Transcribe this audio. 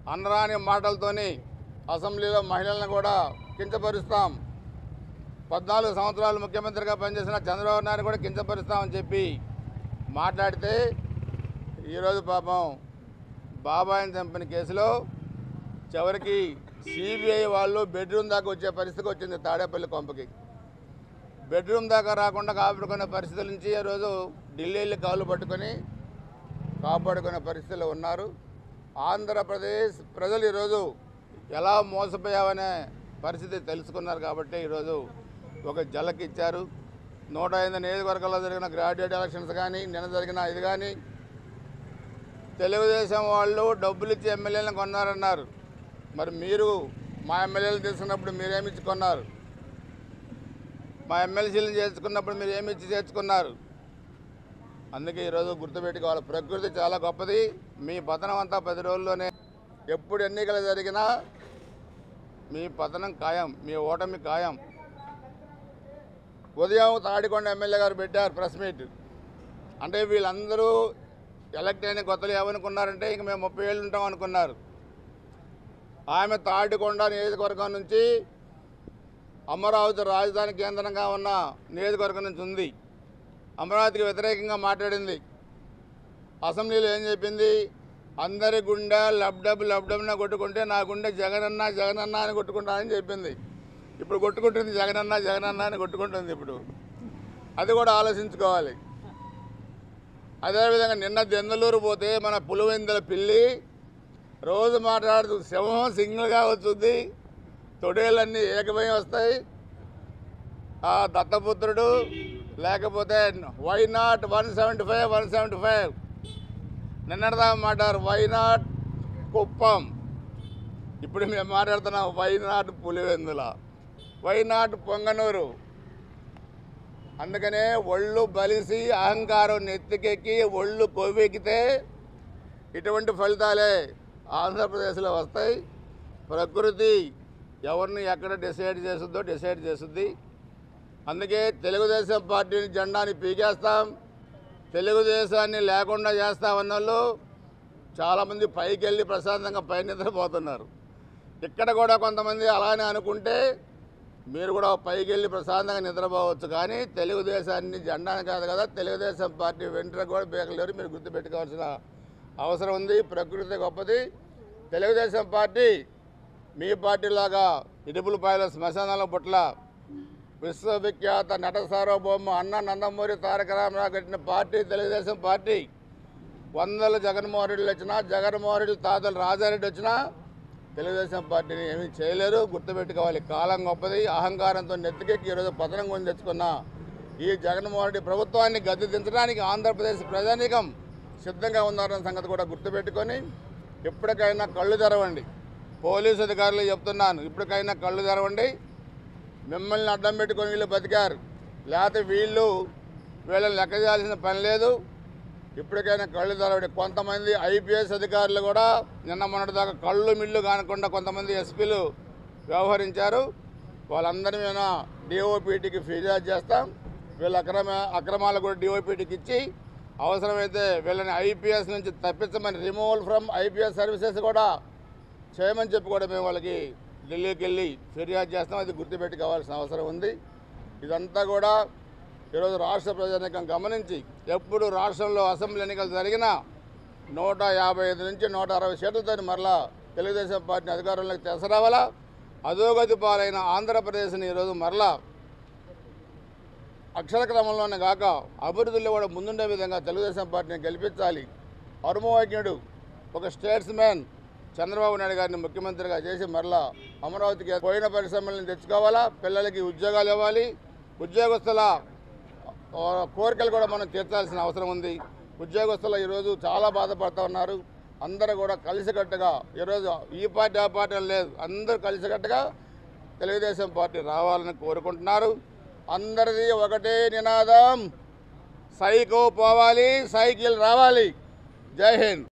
అనరాని మాటలతోని అసెంబ్లీలో మహిళలను కూడా కించపరుస్తాం పద్నాలుగు సంవత్సరాలు ముఖ్యమంత్రిగా పనిచేసిన చంద్రబాబు నాయుడు కూడా కించపరుస్తామని చెప్పి మాట్లాడితే ఈరోజు పాపం బాబాయిని చంపిన కేసులో చివరికి సిబిఐ వాళ్ళు బెడ్రూమ్ దాకా వచ్చే పరిస్థితికి వచ్చింది తాడేపల్లి కొంపకి బెడ్రూమ్ దాకా రాకుండా కాపాడుకునే పరిస్థితుల నుంచి ఈరోజు ఢిల్లీ వెళ్ళి కాళ్ళు పట్టుకొని కాపాడుకునే పరిస్థితులు ఉన్నారు ఆంధ్రప్రదేశ్ ప్రజలు ఈరోజు ఎలా మోసపోయావనే పరిస్థితి తెలుసుకున్నారు కాబట్టి ఈరోజు ఒక జలకి ఇచ్చారు నూట ఐదు నియోజకవర్గాల్లో జరిగిన గ్రాడ్యుయేట్ ఎలక్షన్స్ కానీ నిన్న జరిగిన ఇది కానీ తెలుగుదేశం వాళ్ళు డబ్బులు ఇచ్చి ఎమ్మెల్యేలను కొన్నారన్నారు మరి మీరు మా ఎమ్మెల్యేలు తీసుకున్నప్పుడు మీరేమి ఇచ్చి కొన్నారు మా ఎమ్మెల్సీలను చేర్చుకున్నప్పుడు మీరు ఏమి ఇచ్చి చేర్చుకున్నారు అందుకే ఈరోజు గుర్తుపెట్టుకోవాలి ప్రకృతి చాలా గొప్పది మీ పతనం అంతా పది రోజుల్లోనే ఎప్పుడు ఎన్నికలు జరిగినా మీ పతనం ఖాయం మీ ఓటమి ఖాయం ఉదయం తాడికొండ ఎమ్మెల్యే గారు పెట్టారు ప్రెస్ మీట్ అంటే వీళ్ళందరూ ఎలక్ట్ అయిన కొత్తలు ఏమనుకున్నారంటే ఇంక మేము ముప్పై ఏళ్ళు ఉంటాం అనుకున్నారు ఆమె తాడికొండ నియోజకవర్గం నుంచి అమరావతి రాజధాని కేంద్రంగా ఉన్న నియోజకవర్గం నుంచి ఉంది అమరావతికి వ్యతిరేకంగా మాట్లాడింది అసెంబ్లీలో ఏం చెప్పింది అందరి గుండె లబ్డబ్ లబ్డబ్న కొట్టుకుంటే నా గుండె జగనన్న జగనన్న అని కొట్టుకుంటానని చెప్పింది ఇప్పుడు కొట్టుకుంటుంది జగనన్న జగనన్న అని కొట్టుకుంటుంది ఇప్పుడు అది కూడా ఆలోచించుకోవాలి అదేవిధంగా నిన్న దెందలూరు పోతే మన పులివెందుల పిల్లి రోజు మాట్లాడుతూ సింహం సింగిల్గా వచ్చుద్ది తొడేళ్ళన్నీ ఏకమై వస్తాయి ఆ దత్తపుత్రుడు లేకపోతే why not one seventy five one seventy five నిన్నటిదా మాట్లాడారు వై నాట్ కుప్పం ఇప్పుడు మేము మాట్లాడుతున్నాం why not Pulivendula why not Punganur అందుకనే ఒళ్ళు బలిసి అహంకారం నెత్తికెక్కి ఒళ్ళు కొవ్వెక్కితే ఇటువంటి ఫలితాలే ఆంధ్రప్రదేశ్లో వస్తాయి ప్రకృతి ఎవరిని ఎక్కడ డిసైడ్ చేస్తుందో డిసైడ్ చేస్తుంది అందుకే తెలుగుదేశం పార్టీని జెండాని పీకేస్తాం తెలుగుదేశాన్ని లేకుండా చేస్తామన్న వాళ్ళు చాలామంది పైకి వెళ్ళి ప్రశాంతంగా పై నిద్రపోతున్నారు ఇక్కడ కూడా కొంతమంది అలానే అనుకుంటే మీరు కూడా పైకి వెళ్ళి ప్రశాంతంగా నిద్రపోవచ్చు కానీ తెలుగుదేశాన్ని జెండాని కాదు కదా తెలుగుదేశం పార్టీ వెంట్రుక కూడా బేకలేరు మీరు గుర్తుపెట్టుకోవాల్సిన అవసరం ఉంది ప్రకృతి గొప్పది తెలుగుదేశం పార్టీ మీ పార్టీలాగా ఇడుపులపాయల శ్మశానాల పట్ల విశ్వవిఖ్యాత నట సార్వభౌమ అన్న నందమూరి తారక రామారావు కట్టిన పార్టీ తెలుగుదేశం పార్టీ వందల జగన్మోహన్ రెడ్డిలు వచ్చినా జగన్మోహన్ రెడ్డి తాతలు రాజారెడ్డి వచ్చినా తెలుగుదేశం పార్టీని ఏమీ చేయలేరు గుర్తుపెట్టుకోవాలి కాలం గొప్పది అహంకారంతో నెత్తికెక్కి ఈరోజు పతనం కొని తెచ్చుకున్న ఈ జగన్మోహన్ రెడ్డి ప్రభుత్వాన్ని గద్దె దించడానికి ఆంధ్రప్రదేశ్ ప్రజానీకం సిద్ధంగా ఉన్నారన్న సంగతి కూడా గుర్తుపెట్టుకొని ఎప్పటికైనా కళ్ళు తెరవండి పోలీసు అధికారులు చెప్తున్నాను ఇప్పటికైనా కళ్ళు తెరవండి మిమ్మల్ని అడ్డం పెట్టుకొని వీళ్ళు బతికారు లేకపోతే వీళ్ళు వీళ్ళని లెక్క చేయాల్సిన పని లేదు ఇప్పటికైనా కళ్ళు తెరవండి కొంతమంది ఐపీఎస్ అధికారులు కూడా నిన్న మొన్నటిదాకా కళ్ళు మిళ్ళు కానకుండా కొంతమంది ఎస్పీలు వ్యవహరించారు వాళ్ళందరి మీద డిఓపీటీకి ఫిర్యాదు చేస్తాం వీళ్ళ అక్రమ అక్రమాలు కూడా డిఓపీటీకి ఇచ్చి అవసరమైతే వీళ్ళని ఐపీఎస్ నుంచి తప్పించమని రిమూవల్ ఫ్రమ్ ఐపీఎస్ సర్వీసెస్ కూడా చేయమని చెప్పి కూడా మేము వాళ్ళకి ఢిల్లీకి వెళ్ళి ఫిర్యాదు చేస్తాం అది గుర్తుపెట్టుకోవాల్సిన అవసరం ఉంది ఇదంతా కూడా ఈరోజు రాష్ట్ర ప్రజానీకం గమనించి ఎప్పుడు రాష్ట్రంలో అసెంబ్లీ ఎన్నికలు జరిగినా నూట యాభై ఐదు నుంచి నూట అరవై సీట్లతో మరలా తెలుగుదేశం పార్టీని అధికారంలోకి తీసుకురావాలా అధోగతి పాలైన ఆంధ్రప్రదేశ్ని ఈరోజు మరలా అక్షర క్రమంలోనే కాక అభివృద్ధిలో కూడా ముందుండే విధంగా తెలుగుదేశం పార్టీని గెలిపించాలి అరుమవజ్ఞుడు ఒక స్టేట్స్ మ్యాన్ చంద్రబాబు నాయుడు గారిని ముఖ్యమంత్రిగా చేసి మరలా అమరావతికి పోయిన పరిశ్రమలను తెచ్చుకోవాలా పిల్లలకి ఉద్యోగాలు ఇవ్వాలి ఉద్యోగస్తుల ఆ, కోరికలు కూడా మనం తీర్చాల్సిన అవసరం ఉంది ఉద్యోగస్తులు ఈరోజు చాలా బాధపడుతూ ఉన్నారు అందరూ కూడా కలిసికట్టుగా ఈరోజు ఈ పార్టీ ఆ పార్టీ అని లేదు అందరూ కలిసికట్టుగా తెలుగుదేశం పార్టీ రావాలని కోరుకుంటున్నారు అందరిది ఒకటే నినాదం సైకో పోవాలి సైకిల్ రావాలి జై హింద్